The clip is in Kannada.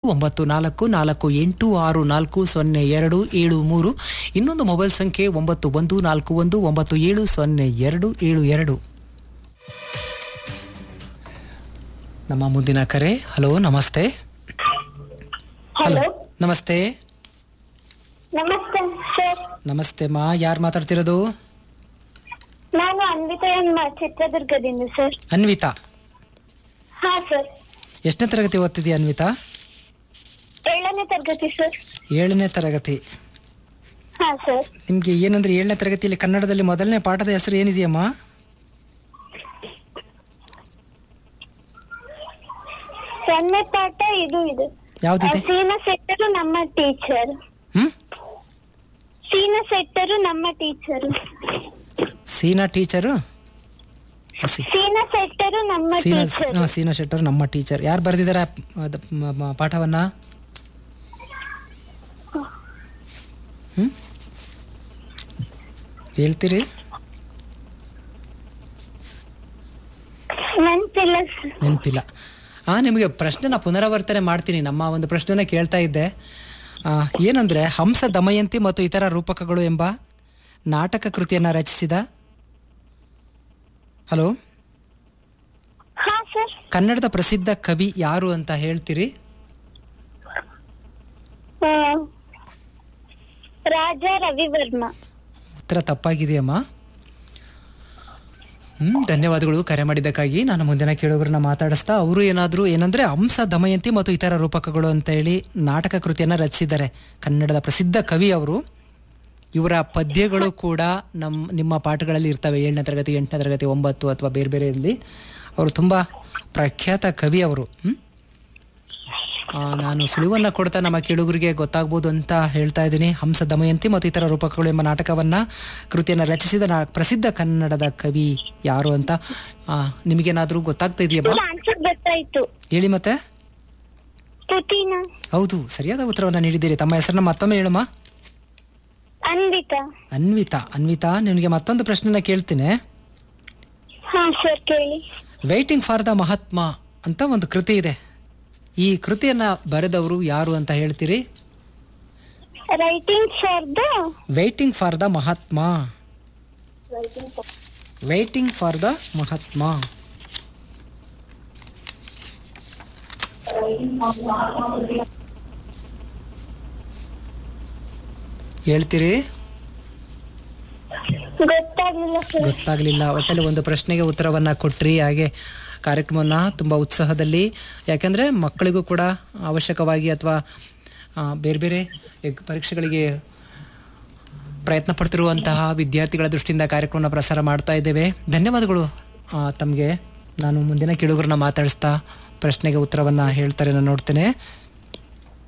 ಒಂಬತ್ತು ನಾಲ್ಕು ನಾಲ್ಕು ಎಂಟು ಆರು ನಾಲ್ಕು ಸೊನ್ನೆ ಎರಡು ಏಳು ಮೂರು ಇನ್ನೊಂದು ಮೊಬೈಲ್ ಸಂಖ್ಯೆ ಒಂಬತ್ತು ಒಂದು ನಾಲ್ಕು ಒಂದು ಒಂಬತ್ತು ಏಳು ಸೊನ್ನೆ ಎರಡು ಏಳು ಎರಡು ನಮ್ಮ ಮುಂದಿನ ಕರೆ ಹಲೋ ನಮಸ್ತೆ ಹಲೋ ನಮಸ್ತೆ ನಮಸ್ತೆ ಸರ್ ನಮಸ್ತೆ ಮಾ ಯಾರು ಮಾತಾಡ್ತಿರೋದು ನಾನು ಅನ್ವಿತಾ ಎನ್ ಮಾ- ಚಿತ್ರದುರ್ಗದಿಂದ ಸರ್ ಅನ್ವಿತಾ ಹಾ ಸರ್ ಎಷ್ಟನೇ ತರಗತಿ ಓದ್ತಿದ್ಯಾ ಅನ್ವಿತಾ ಏಳನೇ ತರಗತಿ ಸರ್ ಏಳನೇ ತರಗತಿ ಹಾ ಸರ್ ನಿಮಗೆ ಏನಂದ್ರೆ ಏಳನೇ ತರಗತಿಯಲ್ಲಿ ಕನ್ನಡದಲ್ಲಿ ಮೊದಲನೇ ಪಾಠದ ಹೆಸರು ಏನಿದೆಯಮ್ಮ ಸೊನ್ನೆ ಪಾಠ ಇದು ಇದೆ ಯಾವ್ದಿದೆ ಸೀನ ಸೆಟ್ಟರು ನಮ್ಮ ಟೀಚರ್ ಹ್ಮ್ ಸೀನ ಸೆಟ್ಟರು ನಮ್ಮ ಟೀಚರ್ ಸೀನಾ ಟೀಚರು ಸಿ- ಸೀನ ಸೆಟ್ಟರು ನಮ್ಮ ಸೀನಾ ಟೀಚರ್ ಹಾ, ಸೀನಾ ಶೆಟ್ಟರ್ ನಮ್ಮ ಟೀಚರ್ ಯಾರು ಬರೆದಿದ್ದಾರೆ ಪಾಠವನ್ನ ಹ್ಮ್ ಹೇಳ್ತೀರಿ ನೆನ್ಪಿಲ್ಲ ಸರ್ ನೆನಪಿಲ್ಲ ಆ ನಿಮಗೆ ಪ್ರಶ್ನೆನ ಪುನರಾವರ್ತನೆ ಮಾಡ್ತೀನಿ ನಮ್ಮ ಒಂದು ಪ್ರಶ್ನೆನ ಕೇಳ್ತಾ ಇದ್ದೆ ಆ, ಏನಂದ್ರೆ ಹಂಸ ದಮಯಂತಿ ಮತ್ತು ಇತರ ರೂಪಕಗಳು ಎಂಬ ನಾಟಕ ಕೃತಿಯನ್ನು ರಚಿಸಿದ ಹಲೋ ಹಾ ಸರ್ ಕನ್ನಡದ ಪ್ರಸಿದ್ಧ ಕವಿ ಯಾರು ಅಂತ ಹೇಳ್ತೀರಿ ಆ, ರಾಜ ರವಿವರ್ಮ ಉತ್ತರ ತಪ್ಪಾಗಿದೆಯಮ್ಮ ಹ್ಮ್ ಧನ್ಯವಾದಗಳು ಕರೆ ಮಾಡಿದ್ದಕ್ಕಾಗಿ ನಾನು ಮುಂದಿನ ಕೇಳುಗರನ್ನ ಮಾತಾಡಿಸ್ತಾ ಅವರು ಏನಾದರೂ ಏನಂದ್ರೆ ಹಂಸ ದಮಯಂತಿ ಮತ್ತು ಇತರ ರೂಪಕಗಳು ಅಂತ ಹೇಳಿ ನಾಟಕ ಕೃತಿಯನ್ನು ರಚಿಸಿದ್ದಾರೆ ಕನ್ನಡದ ಪ್ರಸಿದ್ಧ ಕವಿ ಅವರು ಇವರ ಪದ್ಯಗಳು ಕೂಡ ನಮ್ಮ ನಿಮ್ಮ ಪಾಠಗಳಲ್ಲಿ ಇರ್ತವೆ ಏಳನೇ ತರಗತಿ ಎಂಟನೇ ತರಗತಿ ಒಂಬತ್ತು ಅಥವಾ ಬೇರೆ ಬೇರೆ ಇರಲಿ ಅವರು ತುಂಬ ಪ್ರಖ್ಯಾತ ಕವಿ ಅವರು ಹ್ಮ್? ಆ, ನಾನು ಸುಳಿವನ್ನು ಕೊಡ್ತಾ ನಮ್ಮ ಕೇಳುಗರಿಗೆ ಗೊತ್ತಾಗ್ಬೋದು ಅಂತ ಹೇಳ್ತಾ ಇದ್ದೀನಿ ಹಂಸ ದಮಯಂತಿ ಮತ್ತು ಇತರ ರೂಪಕಗಳು ಎಂಬ ನಾಟಕವನ್ನ ಕೃತಿಯನ್ನು ರಚಿಸಿದ ನಾ- ಪ್ರಸಿದ್ಧ ಕನ್ನಡದ ಕವಿ ಯಾರು ಅಂತ ಆ, ನಿಮಗೇನಾದ್ರೂ ಗೊತ್ತಾಗ್ತಾ ಇದೆಯಮ್ಮ ಆನ್ಸರ್ ಗೊತ್ತಾಯ್ತು ಹೇಳಿ ಮತ್ತೆ ಪುತಿನ ಹೌದು ಸರಿಯಾದ ಉತ್ತರವನ್ನು ನೀಡಿದ್ದೀರಿ ತಮ್ಮ ಹೆಸರನ್ನ ಮತ್ತೊಮ್ಮೆ ಹೇಳಮ್ಮ ಅನ್ವಿತಾ ಅನ್ವಿತಾ ಅನ್ವಿತಾ ನಿನಗೆ ಮತ್ತೊಂದು ಪ್ರಶ್ನೆನ ಕೇಳ್ತೀನಿ ಹಾ ಸರ್ ಕೇಳಿ ವೈಟಿಂಗ್ ಫಾರ್ ದ ಮಹಾತ್ಮ ಅಂತ ಒಂದು ಕೃತಿ ಇದೆ ಈ ಕೃತಿಯನ್ನ ಬರೆದವರು ಯಾರು ಅಂತ ಹೇಳ್ತೀರಿ writing for the waiting for the Mahatma waiting for the Mahatma ಹೇಳ್ತೀರಿ ಗೊತ್ತಾಗ್ಲಿಲ್ಲ ಸರ್ ಗೊತ್ತಾಗಲಿಲ್ಲ ಒಟ್ಟಲ್ಲಿ ಒಂದು ಪ್ರಶ್ನೆಗೆ ಉತ್ತರವನ್ನು ಕೊಟ್ರಿ ಹಾಗೆ ಕಾರ್ಯಕ್ರಮವನ್ನು ತುಂಬ ಉತ್ಸಾಹದಲ್ಲಿ ಯಾಕೆಂದರೆ ಮಕ್ಕಳಿಗೂ ಕೂಡ ಅವಶ್ಯಕವಾಗಿ ಅಥವಾ ಬೇರೆ ಬೇರೆ ಎಗ್ ಪರೀಕ್ಷೆಗಳಿಗೆ ಪ್ರಯತ್ನ ಪಡ್ತಿರುವಂತಹ ವಿದ್ಯಾರ್ಥಿಗಳ ದೃಷ್ಟಿಯಿಂದ ಕಾರ್ಯಕ್ರಮನ ಪ್ರಸಾರ ಮಾಡ್ತಾ ಇದ್ದೇವೆ ಧನ್ಯವಾದಗಳು ತಮಗೆ ನಾನು ಮುಂದಿನ ಕೇಳುಗರನ್ನ ಮಾತಾಡಿಸ್ತಾ ಪ್ರಶ್ನೆಗೆ ಉತ್ತರವನ್ನು ಹೇಳ್ತಾರೆ ನಾನು ನೋಡ್ತೇನೆ